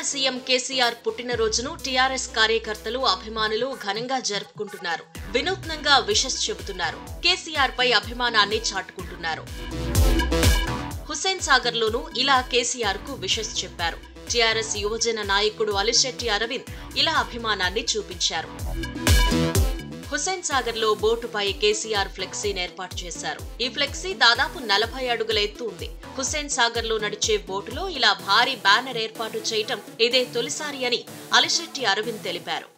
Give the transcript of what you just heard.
CM KCR పుట్టినరోజును TRS కార్యకర్తలు అభిమానులు ఘనంగా జరుపుకుంటున్నారు వినూత్నంగా విషస్ చెబుతున్నారు కేసీఆర్ పై అభిమానాన్ని చాటుకుంటున్నారు హుస్సేన్ సాగర్ లోనూ ఇలా కేసీఆర్ కు విషస్ చెప్పారు టీఆర్ఎస్ యువజన నాయకుడు అలిశెట్టి అరవింద్ ఇలా అభిమానాన్ని చూపించారు హుస్సేన్ సాగర్ లో బోటుపై కేసీఆర్ ఫ్లెక్సీని ఏర్పాటు చేశారు ఈ ఫ్లెక్సీ దాదాపు నలభై అడుగుల ఎత్తు ఉంది హుస్సేన్ సాగర్ లో నడిచే బోటులో ఇలా భారీ బ్యానర్ ఏర్పాటు చేయటం ఇదే తొలిసారి అని అలిశెట్టి అరవింద్ తెలిపారు